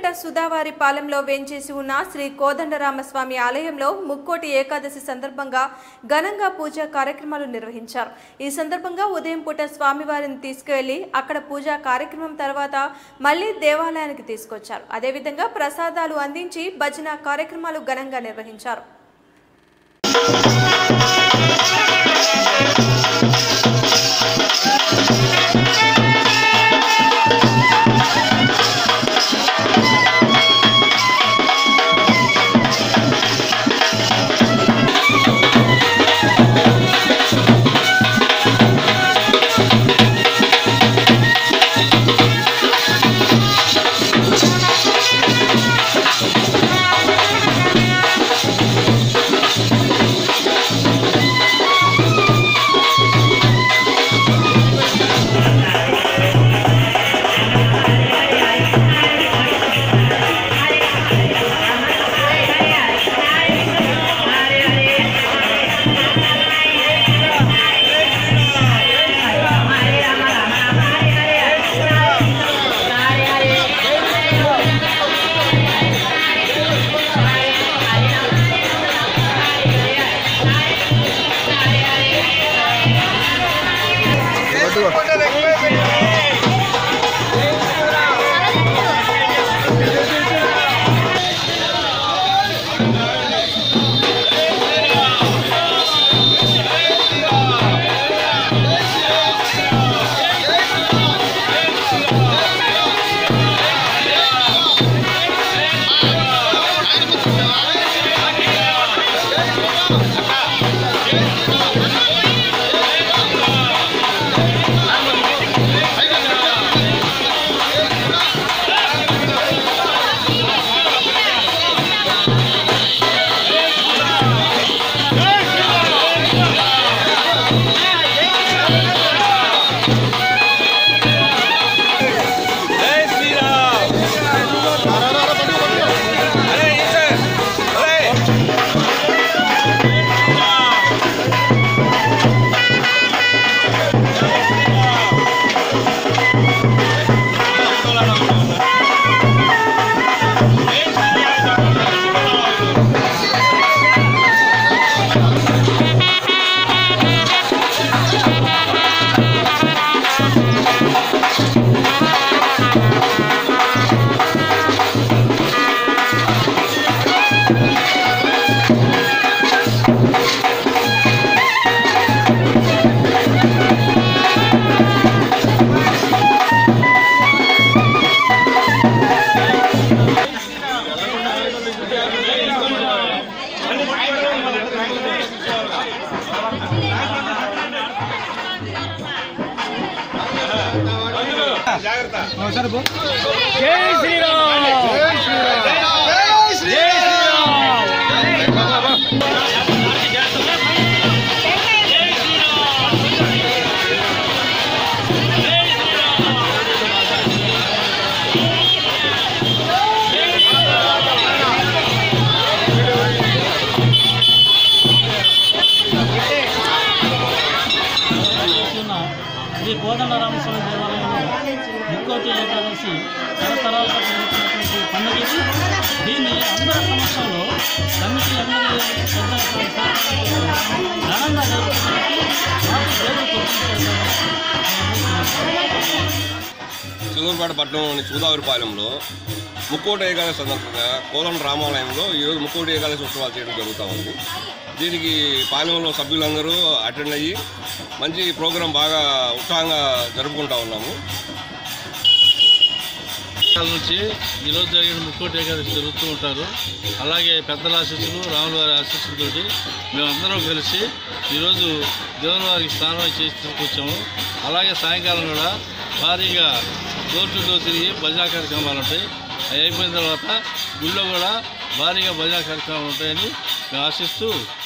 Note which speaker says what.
Speaker 1: ఉదయంపేట సుధావారి పాలెంలో వేంచేసి ఉన్న శ్రీ కోదండరామస్వామి ఆలయంలో ముక్కోటి ఏకాదశి సందర్భంగా ఘనంగా పూజా కార్యక్రమాలు నిర్వహించారు ఈ సందర్భంగా ఉదయం పూట స్వామివారిని తీసుకువెళ్లి అక్కడ పూజా కార్యక్రమం తర్వాత మళ్లీ దేవాలయానికి తీసుకొచ్చారు అదేవిధంగా ప్రసాదాలు అందించి భజన కార్యక్రమాలు ఘనంగా నిర్వహించారు
Speaker 2: జై శ్రీరామ్ అరే ఈసే అరే
Speaker 3: ఉన్న శ్రీ కోదండరామస్వామి దేవాలయంలో ముక్కోటి ఏకాదశి తరతరాలుగా జరుగుతున్నటువంటి పండుగ ఇది దీన్ని అందరి సమక్షంలో కమిటీ అందరి పెద్దల సహకారంతో ఘనంగా జరుగుతున్నటువంటి మాకు దేవుడు గుర్తించారు
Speaker 2: సూదూరుపేట పట్టణంలోని సూదావరిపాలెంలో ముక్కోటి ఏకాదశి సందర్భంగా కోదండ రామాలయంలో ఈరోజు ముక్కోటి ఏకాదశి ఉత్సవాలు చేయడం జరుగుతూ ఉంది దీనికి పాలెంలో సభ్యులందరూ అటెండ్ అయ్యి మంచి ప్రోగ్రాం బాగా ఉత్సాహంగా జరుపుకుంటా ఉన్నాము
Speaker 4: కాలం నుంచి ఈరోజు జరిగిన ముక్కోటి ఏకాదశి జరుగుతూ ఉంటారు అలాగే పెద్దల ఆశీస్సులు రాముల వారి ఆశీస్సులతోటి మేమందరం కలిసి ఈరోజు దేవుని వారికి స్నానం చేసి తీసుకొచ్చాము అలాగే సాయంకాలం కూడా భారీగా డోర్ టు డోర్ తిరిగి భజన కార్యక్రమాలు ఉంటాయి అవి అయిపోయిన తర్వాత గుళ్ళో కూడా భారీగా భజన కార్యక్రమాలు ఉంటాయని మేము ఆశిస్తూ